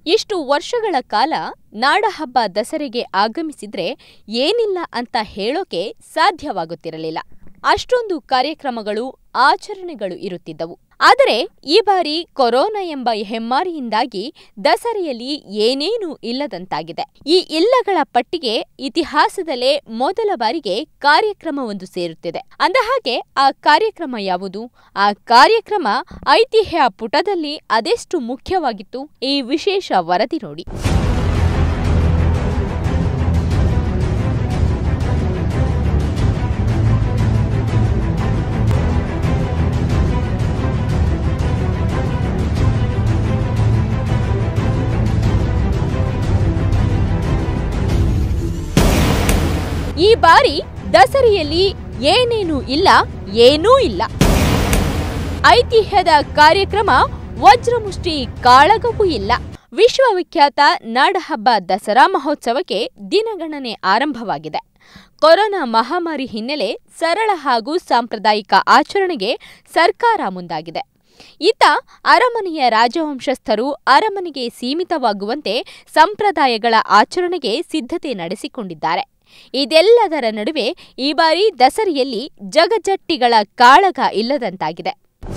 ಇಷ್ಟು ವರ್ಷಗಳ ಕಾಲ ನಾಡಹಬ್ಬ ದಸರೆಗೆ ಆಗಮಿಸಿದ್ರೆ ಏನಿಲ್ಲ ಅಂತ ಹೇಳೋಕೆ ಸಾಧ್ಯವಾಗುತ್ತಿರಲಿಲ್ಲ ಅಷ್ಟೊಂದು ಕಾರ್ಯಕ್ರಮಗಳು ಆಚರಣೆಗಳು ಇರುತ್ತಿದ್ದವು ಆದರೆ ಈ ಬಾರಿ ಕೊರೋನಾ ಎಂಬ ಹೆಮ್ಮಾರಿಯಿಂದಾಗಿ ದಸರೆಯಲ್ಲಿ ಏನೇನೂ ಇಲ್ಲದಂತಾಗಿದೆ ಈ ಇಲ್ಲಗಳ ಪಟ್ಟಿಗೆ ಇತಿಹಾಸದಲ್ಲೇ ಮೊದಲ ಬಾರಿಗೆ ಕಾರ್ಯಕ್ರಮವೊಂದು ಸೇರುತ್ತಿದೆ ಅಂದಹಾಗೆ ಆ ಕಾರ್ಯಕ್ರಮ ಯಾವುದು ಆ ಕಾರ್ಯಕ್ರಮ ಐತಿಹ್ಯ ಪುಟದಲ್ಲಿ ಅದೆಷ್ಟು ಮುಖ್ಯವಾಗಿತ್ತು ಈ ವಿಶೇಷ ವರದಿ ನೋಡಿ ಈ ಬಾರಿ ದಸರೆಯಲ್ಲಿ ಏನೇನೂ ಇಲ್ಲ ಏನೂ ಇಲ್ಲ ಐತಿಹ್ಯದ ಕಾರ್ಯಕ್ರಮ ವಜ್ರಮುಷ್ಟಿ ಕಾಳಗವೂ ಇಲ್ಲ ವಿಶ್ವವಿಖ್ಯಾತ ನಾಡಹಬ್ಬ ದಸರಾ ಮಹೋತ್ಸವಕ್ಕೆ ದಿನಗಣನೆ ಆರಂಭವಾಗಿದೆ ಕೊರೋನಾ ಮಹಾಮಾರಿ ಹಿನ್ನೆಲೆ ಸರಳ ಹಾಗೂ ಸಾಂಪ್ರದಾಯಿಕ ಆಚರಣೆಗೆ ಸರ್ಕಾರ ಮುಂದಾಗಿದೆ ಇತ್ತ ಅರಮನೆಯ ರಾಜವಂಶಸ್ಥರು ಅರಮನೆಗೆ ಸೀಮಿತವಾಗುವಂತೆ ಸಂಪ್ರದಾಯಗಳ ಆಚರಣೆಗೆ ಸಿದ್ಧತೆ ನಡೆಸಿಕೊಂಡಿದ್ದಾರೆ ಇದೆಲ್ಲದರ ನಡುವೆ ಈ ಬಾರಿ ದಸರೆಯಲ್ಲಿ ಜಗಜಟ್ಟಿಗಳ ಕಾಳಗ ಇಲ್ಲದಂತಾಗಿದೆ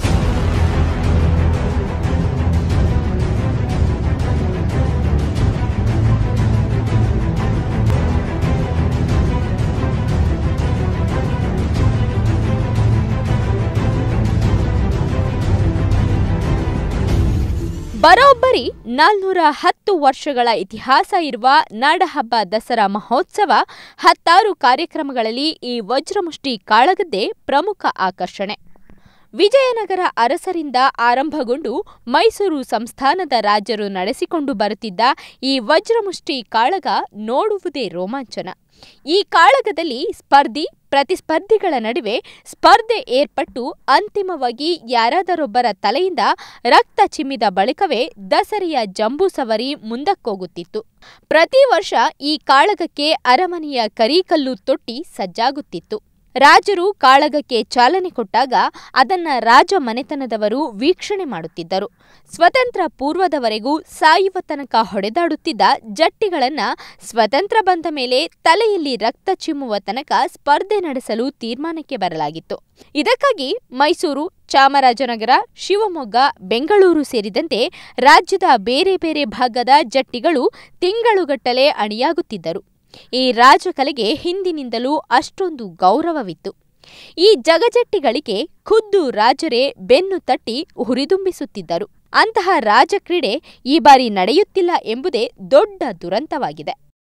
ಬರೋಬ್ಬರಿ ನಾಲ್ನೂರ ಹತ್ತು ವರ್ಷಗಳ ಇತಿಹಾಸ ಇರುವ ನಾಡಹಬ್ಬ ದಸರಾ ಮಹೋತ್ಸವ ಹತ್ತಾರು ಕಾರ್ಯಕ್ರಮಗಳಲ್ಲಿ ಈ ವಜ್ರಮುಷ್ಟಿ ಕಾಳಗದ್ದೇ ಪ್ರಮುಖ ಆಕರ್ಷಣೆ ವಿಜಯನಗರ ಅರಸರಿಂದ ಆರಂಭಗೊಂಡು ಮೈಸೂರು ಸಂಸ್ಥಾನದ ರಾಜರು ನಡೆಸಿಕೊಂಡು ಬರುತ್ತಿದ್ದ ಈ ವಜ್ರಮುಷ್ಟಿ ಕಾಳಗ ನೋಡುವುದೇ ರೋಮಾಂಚನ ಈ ಕಾಳಗದಲ್ಲಿ ಸ್ಪರ್ಧಿ ಪ್ರತಿಸ್ಪರ್ಧಿಗಳ ನಡುವೆ ಸ್ಪರ್ಧೆ ಏರ್ಪಟ್ಟು ಅಂತಿಮವಾಗಿ ಯಾರಾದರೊಬ್ಬರ ತಲೆಯಿಂದ ರಕ್ತ ಚಿಮ್ಮಿದ ಬಳಿಕವೇ ದಸರೆಯ ಜಂಬೂ ಸವರಿ ಮುಂದಕ್ಕೋಗುತ್ತಿತ್ತು ಪ್ರತಿ ವರ್ಷ ಈ ಕಾಳಗಕ್ಕೆ ಅರಮನೆಯ ಕರೀಕಲ್ಲು ತೊಟ್ಟಿ ಸಜ್ಜಾಗುತ್ತಿತ್ತು ರಾಜರು ಕಾಳಗಕ್ಕೆ ಚಾಲನೆ ಕೊಟ್ಟಾಗ ಅದನ್ನ ರಾಜ ಮನೆತನದವರು ವೀಕ್ಷಣೆ ಮಾಡುತ್ತಿದ್ದರು ಸ್ವತಂತ್ರ ಪೂರ್ವದವರೆಗೂ ಸಾಯುವ ತನಕ ಹೊಡೆದಾಡುತ್ತಿದ್ದ ಜಟ್ಟಿಗಳನ್ನ ಸ್ವತಂತ್ರ ಬಂದ ಮೇಲೆ ತಲೆಯಲ್ಲಿ ರಕ್ತ ಚಿಮ್ಮುವ ತನಕ ಸ್ಪರ್ಧೆ ನಡೆಸಲು ತೀರ್ಮಾನಕ್ಕೆ ಬರಲಾಗಿತ್ತು ಇದಕ್ಕಾಗಿ ಮೈಸೂರು ಚಾಮರಾಜನಗರ ಶಿವಮೊಗ್ಗ ಬೆಂಗಳೂರು ಸೇರಿದಂತೆ ರಾಜ್ಯದ ಬೇರೆ ಬೇರೆ ಭಾಗದ ಜಟ್ಟಿಗಳು ತಿಂಗಳುಗಟ್ಟಲೆ ಅಣಿಯಾಗುತ್ತಿದ್ದರು ಈ ರಾಜಕಲೆಗೆ ಹಿಂದಿನಿಂದಲೂ ಅಷ್ಟೊಂದು ಗೌರವವಿತ್ತು ಈ ಜಗಜಟ್ಟಿಗಳಿಗೆ ಖುದ್ದು ರಾಜರೇ ಬೆನ್ನು ತಟ್ಟಿ ಹುರಿದುಂಬಿಸುತ್ತಿದ್ದರು ಅಂತಹ ರಾಜಕ್ರೀಡೆ ಈ ಬಾರಿ ನಡೆಯುತ್ತಿಲ್ಲ ಎಂಬುದೇ ದೊಡ್ಡ ದುರಂತವಾಗಿದೆ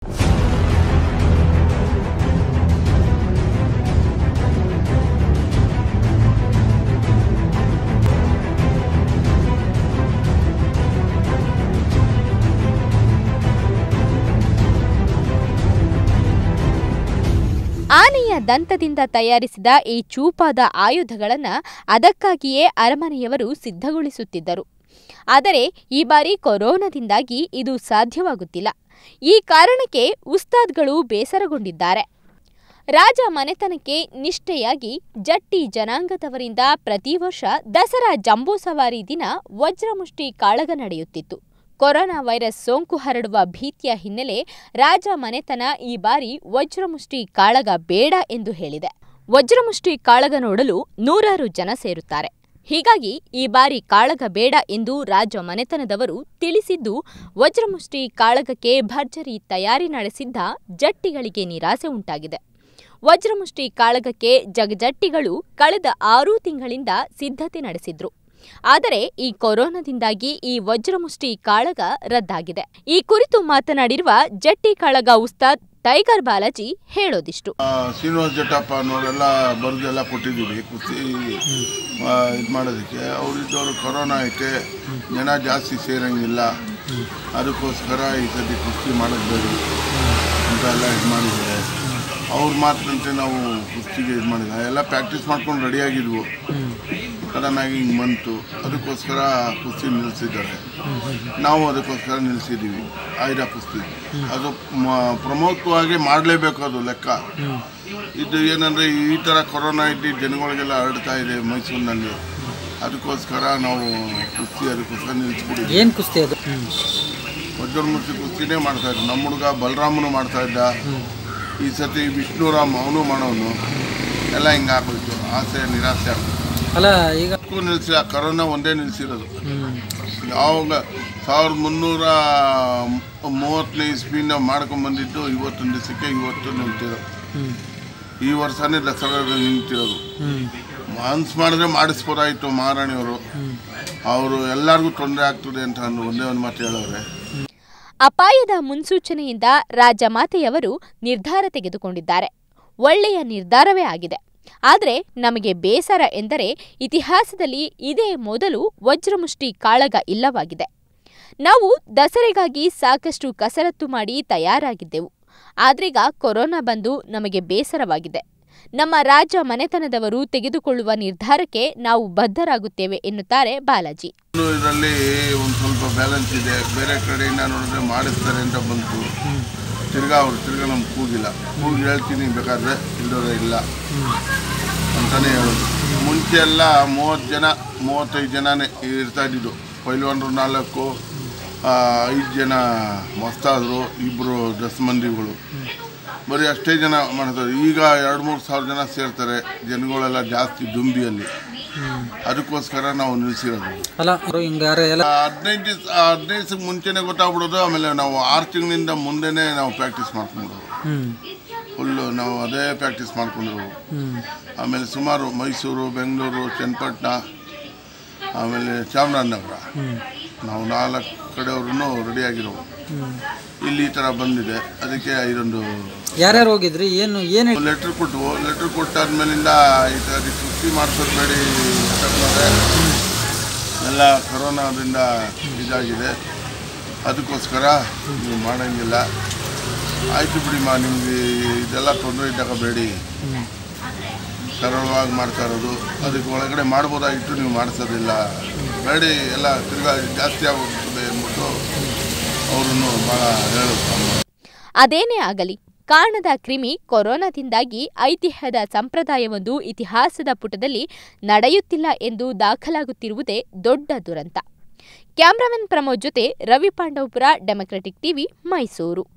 ಆನೆಯ ದಂತದಿಂದ ತಯಾರಿಸಿದ ಈ ಚೂಪಾದ ಆಯುಧಗಳನ್ನು ಅದಕ್ಕಾಗಿಯೇ ಅರಮನೆಯವರು ಸಿದ್ಧಗೊಳಿಸುತ್ತಿದ್ದರು ಆದರೆ ಈ ಬಾರಿ ಕೊರೋನಾದಿಂದಾಗಿ ಇದು ಸಾಧ್ಯವಾಗುತ್ತಿಲ್ಲ ಈ ಕಾರಣಕ್ಕೆ ಉಸ್ತಾದ್ಗಳು ಬೇಸರಗೊಂಡಿದ್ದಾರೆ ರಾಜ ಮನೆತನಕ್ಕೆ ನಿಷ್ಠೆಯಾಗಿ ಜಟ್ಟಿ ಜನಾಂಗದವರಿಂದ ಪ್ರತಿ ವರ್ಷ ದಸರಾ ಜಂಬೂ ಸವಾರಿ ದಿನ ವಜ್ರಮುಷ್ಟಿ ಕಾಳಗ ನಡೆಯುತ್ತಿತ್ತು ಕೊರೋನಾ ವೈರಸ್ ಸೋಂಕು ಹರಡುವ ಭೀತಿಯ ಹಿನ್ನೆಲೆ ರಾಜ ಮನೆತನ ಈ ಬಾರಿ ವಜ್ರಮುಷ್ಟಿ ಕಾಳಗ ಬೇಡ ಎಂದು ಹೇಳಿದೆ ವಜ್ರಮುಷ್ಟಿ ಕಾಳಗ ನೋಡಲು ನೂರಾರು ಜನ ಸೇರುತ್ತಾರೆ ಹೀಗಾಗಿ ಈ ಬಾರಿ ಕಾಳಗ ಬೇಡ ಎಂದು ರಾಜ ಮನೆತನದವರು ತಿಳಿಸಿದ್ದು ವಜ್ರಮುಷ್ಟಿ ಕಾಳಗಕ್ಕೆ ಭರ್ಜರಿ ತಯಾರಿ ನಡೆಸಿದ್ದ ಜಟ್ಟಿಗಳಿಗೆ ನಿರಾಸೆ ಉಂಟಾಗಿದೆ ವಜ್ರಮುಷ್ಟಿ ಕಾಳಗಕ್ಕೆ ಜಗಜಟ್ಟಿಗಳು ಕಳೆದ ಆರೂ ತಿಂಗಳಿಂದ ಸಿದ್ಧತೆ ನಡೆಸಿದ್ರು ಆದರೆ ಈ ಕೊರೋನಾದಿಂದಾಗಿ ಈ ವಜ್ರಮುಷ್ಟಿ ಕಾಳಗ ರದ್ದಾಗಿದೆ ಈ ಕುರಿತು ಮಾತನಾಡಿರುವ ಜಟ್ಟಿ ಕಾಳಗ ಉಸ್ತಾದ್ ಟೈಗರ್ ಬಾಲಾಜಿ ಹೇಳೋದಿಷ್ಟು ಆ, ಶ್ರೀನಿವಾಸ್ ಜಟ್ಟಪ್ಪ ಅನ್ನೋರೆಲ್ಲ ಬರೆದೆಲ್ಲ ಕೊಟ್ಟಿದ್ದೀವಿ ಕುಸ್ತಿ ಇದು ಮಾಡೋದಕ್ಕೆ ಅವರಿದ್ದವರು ಕೊರೋನಾ ಐತೆ ಜನ ಜಾಸ್ತಿ ಸೇರಂಗಿಲ್ಲ ಅದಕ್ಕೋಸ್ಕರ ಈ ಸತಿ ಕುಸ್ತಿ ಮಾಡೋದು ಬೇಡ ಅಂತ ಎಲ್ಲ ಇದು ಮಾಡಿದ್ದಾರೆ ಅವ್ರ ಮಾತಿನಂತೆ ನಾವು ಕುಸ್ತಿಗೆ ಇದು ಮಾಡಿಲ್ಲ ಎಲ್ಲ ಪ್ರಾಕ್ಟೀಸ್ ಮಾಡ್ಕೊಂಡು ರೆಡಿಯಾಗಿದ್ವು ಸಡನ್ನಾಗಿ ಹಿಂಗೆ ಬಂತು ಅದಕ್ಕೋಸ್ಕರ ಕುಸ್ತಿ ನಿಲ್ಲಿಸಿದ್ದಾರೆ ನಾವು ಅದಕ್ಕೋಸ್ಕರ ನಿಲ್ಲಿಸಿದ್ದೀವಿ ಆಯುಧ ಕುಸ್ತಿ ಅದು ಮ- ಪ್ರಮುಖವಾಗಿ ಮಾಡಲೇಬೇಕು ಅದು ಲೆಕ್ಕ ಇದು ಏನಂದರೆ ಈ ಥರ ಕೊರೋನಾ ಇದ್ದು ಜನಗಳಿಗೆಲ್ಲ ಹರಡ್ತಾ ಇದೆ ಮೈಸೂರಿನಲ್ಲಿ ಅದಕ್ಕೋಸ್ಕರ ನಾವು ಕುಸ್ತಿ ಅದಕ್ಕೋಸ್ಕರ ನಿಲ್ಲಿಸ್ಬಿಟ್ಟಿದ್ದೀವಿ ಏನು ಕುಸ್ತಿ ಅದು ವಜ್ರಮೂರ್ತಿ ಕುಸ್ತಿನೇ ಮಾಡ್ತಾ ಇದ್ರು ನಮ್ಮ ಹುಡುಗ ಬಲರಾಮನು ಮಾಡ್ತಾ ಇದ್ದ ಈ ಸತಿ ವಿಷ್ಣುರಾಮ್ ಅವನು ಮಾಡೋನು ಎಲ್ಲ ಹಿಂಗೆ ಆಗೋಯ್ತು ಆಸೆ ನಿರಾಸೆ ಆಗೋಯ್ತು ಅಲ್ಲ ಈಗ ಅದಕ್ಕೂ ನಿಲ್ಸಿಲ್ಲ ಕರೋನಾ ಒಂದೇ ನಿಲ್ಸಿರೋದು ಹ್ಮ್. ಯಾವಾಗ ಸಾವಿರದ ಮುನ್ನೂರ ಮೂವತ್ತನೇ ಇಸ್ವಿಯಿಂದ ಮಾಡ್ಕೊಂಬಂದಿದ್ದು ಇವತ್ತೊಂದು ದಿವಸಕ್ಕೆ ಇವತ್ತು ನಿಲ್ತಿರೋದು ಹ್ಮ್. ಈ ವರ್ಷನೇ ದಸರಾದಲ್ಲಿ ನಿಂತಿರೋದು ಹ್ಮ್. ಮನ್ಸ್ ಮಾಡಿದ್ರೆ ಮಾಡಿಸ್ಬೋದಾಯಿತು ಮಹಾರಾಣಿಯವರು ಅವರು ಎಲ್ಲರಿಗೂ ತೊಂದರೆ ಆಗ್ತದೆ ಅಂತ ಅಂದು ಒಂದೇ ಒಂದು ಮಾತು ಹೇಳೋರೆ ಅಪಾಯದ ಮುನ್ಸೂಚನೆಯಿಂದ ರಾಜಮಾತೆಯವರು ನಿರ್ಧಾರ ತೆಗೆದುಕೊಂಡಿದ್ದಾರೆ ಒಳ್ಳೆಯ ನಿರ್ಧಾರವೇ ಆಗಿದೆ ಆದರೆ ನಮಗೆ ಬೇಸರ ಎಂದರೆ ಇತಿಹಾಸದಲ್ಲಿ ಇದೇ ಮೊದಲು ವಜ್ರಮುಷ್ಟಿ ಕಾಳಗ ಇಲ್ಲವಾಗಿದೆ ನಾವು ದಸರೆಗಾಗಿ ಸಾಕಷ್ಟು ಕಸರತ್ತು ಮಾಡಿ ತಯಾರಾಗಿದ್ದೆವು ಆದ್ರೀಗ ಕೊರೋನಾ ಬಂದು ನಮಗೆ ಬೇಸರವಾಗಿದೆ ನಮ್ಮ ರಾಜ ಮನೆತನದವರು ತೆಗೆದುಕೊಳ್ಳುವ ನಿರ್ಧಾರಕ್ಕೆ ನಾವು ಬದ್ಧರಾಗುತ್ತೇವೆ ಎನ್ನುತ್ತಾರೆ ಬಾಲಾಜಿ ಇನ್ನು ಇದರಲ್ಲಿ ಒಂದು ಸ್ವಲ್ಪ ಬ್ಯಾಲೆನ್ಸ್ ಇದೆ ಬೇರೆ ಕಡೆಯಿಂದ ನೋಡಿದ್ರೆ ಮಾಡಿಸ್ತಾರೆ ಅಂತ ಬಂತು ತಿರ್ಗಾ ಅವರು ತಿರ್ಗಾ ನಮ್ಗೆ ಕೂಗಿಲ್ಲ ಕೂಗಿ ಹೇಳ್ತೀನಿ ಬೇಕಾದ್ರೆ ಇಲ್ಲದ್ರೆ ಇಲ್ಲ ಅಂತಾನೆ ಹೇಳೋದು ಮುಂಚೆ ಎಲ್ಲ ಮೂವತ್ತು ಜನ ಮೂವತ್ತೈದು ಜನನೇ ಇರ್ತಾ ಇದ್ದಿದ್ದು ಪೈಲ್ವಾನ್ರು ನಾಲ್ಕು ಆ, ಐದು ಜನ ಮಸ್ತಾದರು ಇಬ್ಬರು ದಸ್ ಮಂದಿಗಳು ಬರೀ ಅಷ್ಟೇ ಜನ ಮಾಡ್ತಾರೆ ಈಗ ಎರಡು ಮೂರು ಸಾವಿರ ಜನ ಸೇರ್ತಾರೆ ಜನಗಳೆಲ್ಲ ಜಾಸ್ತಿ ದುಂಬಿಯಲ್ಲಿ ಅದಕ್ಕೋಸ್ಕರ ನಾವು ನಿಲ್ಲಿಸಿರೋದು ಅಲ್ಲ ಅವ್ರು ಹಿಂಗಾರೆ ಎಲ್ಲ ಹದಿನೈದು ದಿವಸ ಹದಿನೈದು ದಿವಸಕ್ಕೆ ಮುಂಚೆನೇ ಗೊತ್ತಾಗ್ಬಿಡೋದು ಆಮೇಲೆ ನಾವು ಆರು ತಿಂಗಳಿಂದ ಮುಂದೆನೇ ನಾವು ಪ್ರಾಕ್ಟೀಸ್ ಮಾಡ್ಕೊಂಬಿಡೋದು ಹ್ಮ್ ಫುಲ್ಲು ನಾವು ಅದೇ ಪ್ರಾಕ್ಟೀಸ್ ಮಾಡ್ಕೊಂಡಿರೋದು ಹ್ಮ್ ಆಮೇಲೆ ಸುಮಾರು ಮೈಸೂರು ಬೆಂಗಳೂರು ಚನ್ನಪಟ್ಟಣ ಆಮೇಲೆ ಚಾಮರಾಜನಗರ ಹ್ಮ್ ನಾವು ನಾಲ್ಕು ಕಡೆಯವ್ರೂ ರೆಡಿಯಾಗಿರೋವು ಇಲ್ಲಿ ಈ ಥರ ಬಂದಿದೆ ಅದಕ್ಕೆ ಇದೊಂದು ಯಾರ್ಯಾರು ಹೋಗಿದ್ರಿ ಏನು ಏನು ಲೆಟ್ರ್ ಕೊಟ್ಟು ಲೆಟ್ರ್ ಕೊಟ್ಟಾದ್ಮೇಲಿಂದ ಈ ಥರ ಕುಸ್ತಿ ಮಾಡಿಸೋದು ಬೇಡಿ ಅಂತಂದ್ರೆ ಎಲ್ಲ ಕೊರೋನಾದಿಂದ ಇದಾಗಿದೆ ಅದಕ್ಕೋಸ್ಕರ ನೀವು ಮಾಡೋಂಗಿಲ್ಲ ಆಯಿತು ಬಿಡಿಮ್ಮ ನಿಮಗೆ ಇದೆಲ್ಲ ತೊಂದರೆ ಇದ್ದಾಗ ಬೇಡಿ ಸರಳವಾಗಿ ಮಾಡ್ತಾ ಇರೋದು ಅದಕ್ಕೆ ಒಳಗಡೆ ಮಾಡ್ಬೋದಾಗಿತ್ತು ನೀವು ಮಾಡಿಸೋದಿಲ್ಲ ಬೇಡಿ ಎಲ್ಲ ತಿರ್ಗಾ ಜಾಸ್ತಿ ಆಗೋಗ್ತದೆ ಅಂದ್ಬಿಟ್ಟು ಅವರನ್ನು ಭಾಳ ಹೇಳೋದು ಅದೇನೇ ಆಗಲಿ ಕಾಣದ ಕ್ರಿಮಿ ಕೊರೋನಾದಿಂದಾಗಿ ಐತಿಹ್ಯದ ಸಂಪ್ರದಾಯವೊಂದು ಇತಿಹಾಸದ ಪುಟದಲ್ಲಿ ನಡೆಯುತ್ತಿಲ್ಲ ಎಂದು ದಾಖಲಾಗುತ್ತಿರುವುದೇ ದೊಡ್ಡ ದುರಂತ ಕ್ಯಾಮ್ರಾಮನ್ ಪ್ರಮೋದ್ ಜೊತೆ ರವಿ ಪಾಂಡವಪುರ ಡೆಮೊಕ್ರೆಟಿಕ್ ಟಿವಿ ಮೈಸೂರು